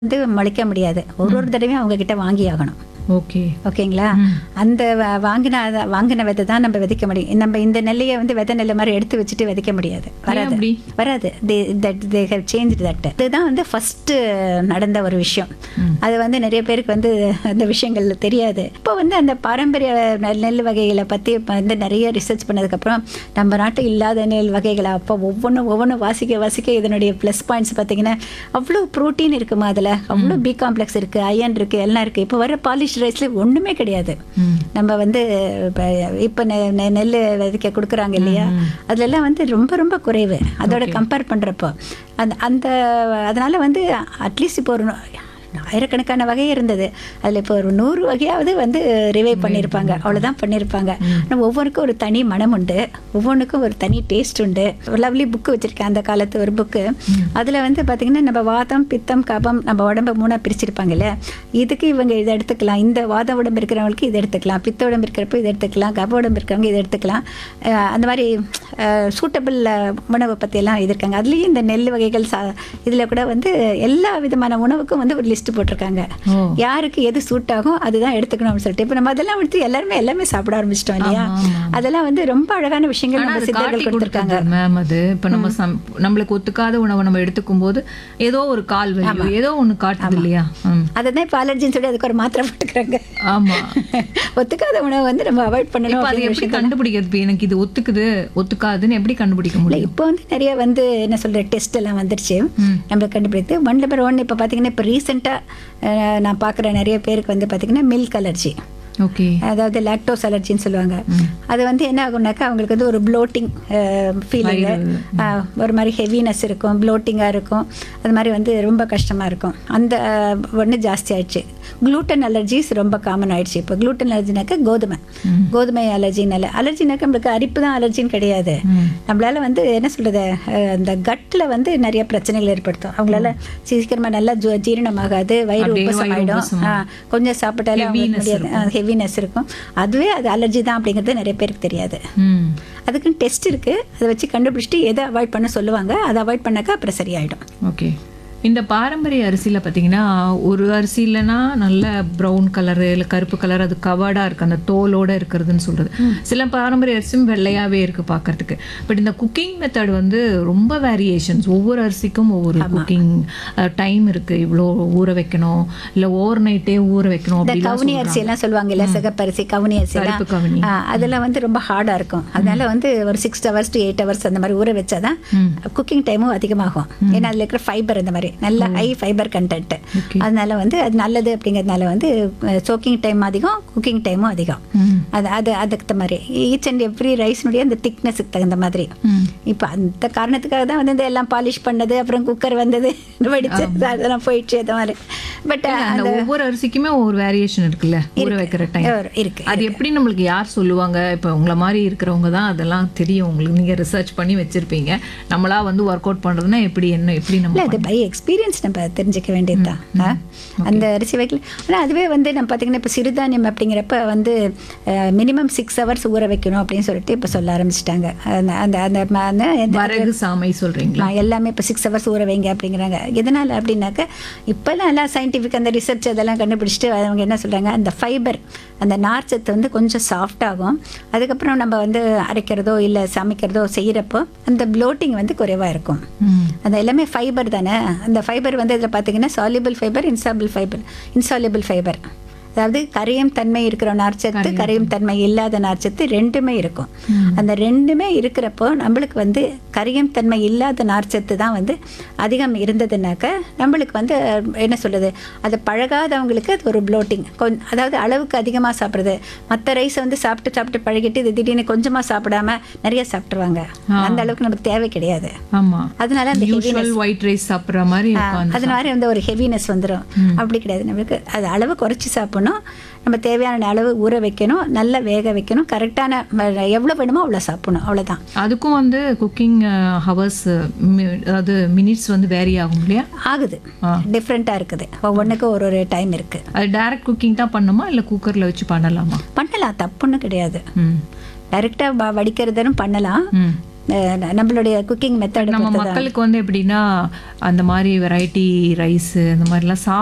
வந்து முளைக்க முடியாது ஒரு ஒரு தடவையும் அவங்க கிட்ட வாங்கி ஆகணும் ஓகே ஓகேங்களா அந்த வ- வாங்கின அத- வாங்கின விதை தான் நம்ம விதைக்க முடியும் நம்ம இந்த நெல்லையை வந்து விதை நெல்லை மாதிரி எடுத்து வச்சுட்டு விதைக்க முடியாது வராது அப்படி? வராது that they have change that இதுதான் வந்து ஃபர்ஸ்ட் நடந்த ஒரு விஷயம் அது வந்து நிறைய பேருக்கு வந்து அந்த விஷயங்கள் தெரியாது இப்போ வந்து அந்த பாரம்பரிய நெல் நெல் வகைகளை பற்றி வந்து நிறைய ரிசர்ச் பண்ணதுக்கப்புறம் நம்ம நாட்டு இல்லாத நெல் வகைகளை அப்போ ஒவ்வொன்றும் ஒவ்வொன்றும் வாசிக்க வாசிக்க இதனுடைய ப்ளஸ் பாயிண்ட்ஸ் பார்த்தீங்கன்னா அவ்வளோ ப்ரோட்டீன் இருக்குமா அதில் அவ்வளோ பி காம்ப்ளெக்ஸ் இருக்குது அயன் இருக்குது எல்லாம் இருக்குது இப்போ வர பாலிஷ் ரைஸில் ஒன்றுமே கிடையாது நம்ம வந்து இப்போ இப்போ நெல் விதைக்க கொடுக்குறாங்க இல்லையா அதுலலாம் வந்து ரொம்ப ரொம்ப குறைவு அதோட கம்பேர் பண்ணுறப்போ அந்த அந்த அதனால் வந்து அட்லீஸ்ட் இப்போ ஒரு ஆயிரக்கணக்கான வகை இருந்தது அதில் இப்போ ஒரு நூறு வகையாவது வந்து ரிவைவ் பண்ணியிருப்பாங்க அவ்வளோதான் பண்ணியிருப்பாங்க ஆனால் ஒவ்வொருக்கும் ஒரு தனி மனம் உண்டு ஒவ்வொன்றுக்கும் ஒரு தனி டேஸ்ட் உண்டு ஒரு லவ்லி புக்கு வச்சுருக்கேன் அந்த காலத்து ஒரு புக்கு அதில் வந்து பார்த்திங்கன்னா நம்ம வாதம் பித்தம் கபம் நம்ம உடம்ப மூணாக பிரிச்சிருப்பாங்கல்ல இதுக்கு இவங்க இதை எடுத்துக்கலாம் இந்த வாத உடம்பு இருக்கிறவங்களுக்கு இதை எடுத்துக்கலாம் பித்த உடம்பு இருக்கிறப்ப இதை எடுத்துக்கலாம் கப உடம்பு இருக்கிறவங்க இதை எடுத்துக்கலாம் அஹ் அந்த மாதிரி சூட்டபிள் உணவை பற்றியெல்லாம் இருக்காங்க அதுலேயும் இந்த நெல் வகைகள் சா இதில் கூட வந்து எல்லா விதமான உணவுக்கும் வந்து ஒரு லிஸ்ட் போட்டிருக்காங்க ஓ. யாருக்கு எது சூட் ஆகும் அதுதான் எடுத்துக்கணும் அப்படின்னு சொல்லிட்டு இப்போ நம்ம அதெல்லாம் எடுத்து எல்லாருமே எல்லாமே சாப்பிட ஆரம்பிச்சிட்டோம் இல்லையா அதெல்லாம் வந்து ரொம்ப அழகான விஷயங்கள் ஆனா நம்ம அது சித்தர்கள் காட்டி கொடுத்துருக்காங்க கொடுத்துருக்காங்க மேம் அது இப்ப நம்ம சம்- நம்மளுக்கு ஒத்துக்காத உணவை நம்ம எடுத்துக்கும் போது ஏதோ ஒரு கால் வலியோ ஏதோ ஒண்ணு காட்டுது இல்லையா ம். அதை தான் இப்போ அலர்ஜின்னு சொல்லி அதுக்கு ஒரு மாத்திரை போட்டுக்கிறாங்க ஆமா ஒத்துக்காத உணவை வந்து நம்ம அவாய்ட் பண்ணணும் இப்ப அது அப்படிங்கிற எப்படி கண்டுபிடிக்கிறது இப்ப எனக்கு இது ஒத்துக்குது ஒத்துக்காதுன்னு எப்படி கண்டுபிடிக்க முடியும் இப்போ வந்து நிறைய வந்து என்ன சொல்ற டெஸ்ட் எல்லாம் வந்துருச்சு நம்ம கண்டுபிடித்து ஒன் நம்பர் ஒன் இப்போ பார்த்தீங்கன்னா இப்போ ரீசெண்டாக நான் பார்க்குற நிறைய பேருக்கு வந்து பார்த்தீங்கன்னா மில்க் அலர்ஜி ஓகே அதாவது லாக்டோஸ் அலர்ஜின்னு சொல்லுவாங்க அது வந்து என்ன ஆகும்னாக்கா அவங்களுக்கு வந்து ஒரு ப்ளோட்டிங் ஃபீலிங்கு ஒரு மாதிரி ஹெவினஸ் இருக்கும் ப்ளோட்டிங்காக இருக்கும் அது மாதிரி வந்து ரொம்ப கஷ்டமாக இருக்கும் அந்த ஒன்று ஜாஸ்தி ஆயிடுச்சு குளூட்டன் அலர்ஜிஸ் ரொம்ப காமன் ஆயிடுச்சு இப்போ குளூட்டன் அலர்ஜினாக்கா கோதுமை கோதுமை அலர்ஜினால அலர்ஜினாக்கா நம்மளுக்கு அரிப்பு தான் அலர்ஜின்னு கிடையாது நம்மளால வந்து என்ன சொல்றது அஹ், அந்த கட்டில் வந்து நிறைய பிரச்சனைகள் ஏற்படுத்தும் அவங்களால சீக்கிரமாக நல்லா ஜு- ஜீரணமாகாது வயிறு அப்படியே உப்பசம் வயிறு ஆயிடும் உப்பசமா. ஆ, கொஞ்சம் சாப்பிட்டாலே அவங்களுக்கு Heaviness முடியாது ஹெவினஸ் இருக்கும் அதுவே அது அலர்ஜி தான் அப்படிங்கிறது நிறைய பேருக்கு தெரியாது ம் அதுக்குன்னு டெஸ்ட் இருக்கு அதை வச்சு கண்டுபிடிச்சிட்டு எதை அவாய்ட் பண்ண சொல்லுவாங்க அதை அவாய்ட் பண்ணாக்கா அப்புறம் சரியாயிடும் ஓகே இந்த பாரம்பரிய அரிசியில பாத்தீங்கன்னா ஒரு அரிசியிலனா நல்ல ப்ரௌன் கலரு இல்ல கருப்பு கலர் அது கவர்டா இருக்கு அந்த தோலோட இருக்கிறதுன்னு சொல்றது சில பாரம்பரிய அரிசியும் வெள்ளையாவே இருக்கு பார்க்கிறதுக்கு பட் இந்த குக்கிங் மெத்தட் வந்து ரொம்ப வேரியேஷன்ஸ் ஒவ்வொரு அரிசிக்கும் ஒவ்வொரு குக்கிங் டைம் இருக்கு இவ்வளோ ஊற வைக்கணும் இல்ல ஓவர் நைட்டே ஊற வைக்கணும் இந்த அப்படிலாம் கவுனி அரிசி எல்லாம் சொல்லுவாங்க இல்ல சிகப்பரிசி கவுனி அரிசி எல்லாம் கருப்பு கவுனி. ஆ, அதெல்லாம் வந்து ரொம்ப ஹார்டா இருக்கும் அதனால வந்து ஒரு six hours to eight hours அந்த மாதிரி ஊற வச்சாதான் குக்கிங் டைமும் அதிகமாகும் ஏன்னா அதுல இருக்கிற ஃபைபர் இந்த மாதிரி நல்ல ஹை ஃபைபர் கண்டென்ட் Okay. அதனால வந்து அது நல்லது அப்படிங்கிறதுனால வந்து சோக்கிங் டைம் அதிகம் குக்கிங் டைமும் அதிகம் ம். அது அது அதுக்கு தகுந்த மாதிரி ஈச் அண்ட் எவ்ரி ரைஸ்னுடைய அந்த திக்னஸுக்கு தகுந்த மாதிரி ம். இப்போ அந்த காரணத்துக்காக தான் வந்து இந்த எல்லாம் பாலிஷ் பண்ணது அப்புறம் குக்கர் வந்தது வெடிச்சு அதெல்லாம் போயிடுச்சு அந்த மாதிரி பட் அந்த ஒவ்வொரு அரிசிக்குமே ஒவ்வொரு வேரியேஷன் இருக்குல்ல ஊற வைக்கிற டைம் இருக்கு அது எப்படி நம்மளுக்கு யார் சொல்லுவாங்க இப்போ உங்களை மாதிரி இருக்கிறவங்க தான் அதெல்லாம் தெரியும் உங்களுக்கு நீங்க ரிசர்ச் பண்ணி வச்சிருப்பீங்க நம்மளா வந்து ஒர்க் அவுட் பண்றதுன்னா எப்படி என்ன எப்படி இல்லை நம்ம அது பை எக்ஸ்பீரியன்ஸ் நம்ம தெரிஞ்சுக்க வேண்டியது தான் அந்த அரிசி வைக்கல ஆனால் அதுவே வந்து நம்ம பார்த்தீங்கன்னா இப்போ சிறுதானியம் அப்படிங்கிறப்ப வந்து மினிமம் சிக்ஸ் ஹவர்ஸ் ஊற வைக்கணும் அப்படின்னு சொல்லிட்டு இப்போ சொல்ல ஆரம்பிச்சிட்டாங்க அந்த அந்த அந்த ம- அந்த எந்த- வரகு சாமை சொல்றீங்களா ஆ, எல்லாமே இப்போ சிக்ஸ் ஹவர்ஸ் ஊற வைங்க அப்படிங்கிறாங்க எதனால் அப்படின்னாக்க இப்போல்லாம் எல்லாம் சயின்டிஃபிக் அந்த ரிசர்ச் அதெல்லாம் கண்டுபிடிச்சிட்டு அவங்க என்ன சொல்கிறாங்க அந்த ஃபைபர் அந்த நார்ச்சத்து வந்து கொஞ்சம் சாஃப்ட் ஆகும் அதுக்கப்புறம் நம்ம வந்து அரைக்கிறதோ இல்லை சமைக்கிறதோ செய்கிறப்போ அந்த ப்ளோட்டிங் வந்து குறைவாக இருக்கும் ம். அந்த எல்லாமே ஃபைபர் தானே அந்த ஃபைபர் வந்து இதில் பார்த்தீங்கன்னா soluble fibre insoluble fibre insoluble fibre அதாவது கரையும் தன்மை இருக்கிற நார்ச்சத்து கரையும் தன்மை இல்லாத நார்ச்சத்து ரெண்டுமே இருக்கும் அந்த ரெண்டுமே இருக்கிறப்போ நம்மளுக்கு வந்து கரையும் தன்மை இல்லாத நார்ச்சத்து தான் வந்து அதிகம் இருந்ததுனாக்க நம்மளுக்கு வந்து என்ன சொல்றது அது பழகாதவங்களுக்கு அது ஒரு ப்ளோட்டிங் கொஞ்ச அதாவது அளவுக்கு அதிகமாக சாப்பிட்றது மற்ற ரைஸை வந்து சாப்பிட்டு சாப்பிட்டு பழகிட்டு இது திடீர்னு கொஞ்சமாக சாப்பிடாம நிறைய சாப்பிட்ருவாங்க அந்த அளவுக்கு நமக்கு தேவை கிடையாது ஆமா அதனால அந்த யூஷுவல் ஒயிட் ரைஸ் சாப்பிடுற மாதிரி உட்காந்து அது மாதிரி வந்து ஒரு ஹெவினஸ் வந்துடும் அப்படி கிடையாது நம்மளுக்கு அது அளவு குறைச்சி சாப்பிடணும் நம்ம தேவையான அளவு ஊற வைக்கணும் நல்லா வேக வைக்கணும் கரெக்டான எவ்வளோ வேணுமோ அவ்வளோ சாப்பிடணும் அவ்வளோதான் அதுக்கும் வந்து குக்கிங் ஹவர்ஸ் அதாவது மினிட்ஸ் வந்து வேரி ஆகும் இல்லையா ஆகுது டிஃப்ரெண்ட்டாக இருக்குது ஒவ்வொன்றுக்கும் ஒரு ஒரு டைம் இருக்குது அது டைரக்ட் குக்கிங் தான் பண்ணுமா இல்ல குக்கர்ல வச்சு பண்ணலாமா பண்ணலாம் தப்புன்னு கிடையாது ம் டைரெக்டாக வடிக்கிறதுன்னு பண்ணலாம் ம் அஹ் நம்மளுடைய குக்கிங் மெத்தட் நம்ம மக்களுக்கு வந்து எப்படின்னா அந்த மாதிரி வெரைட்டி ரைஸ் அந்த மாதிரிலாம்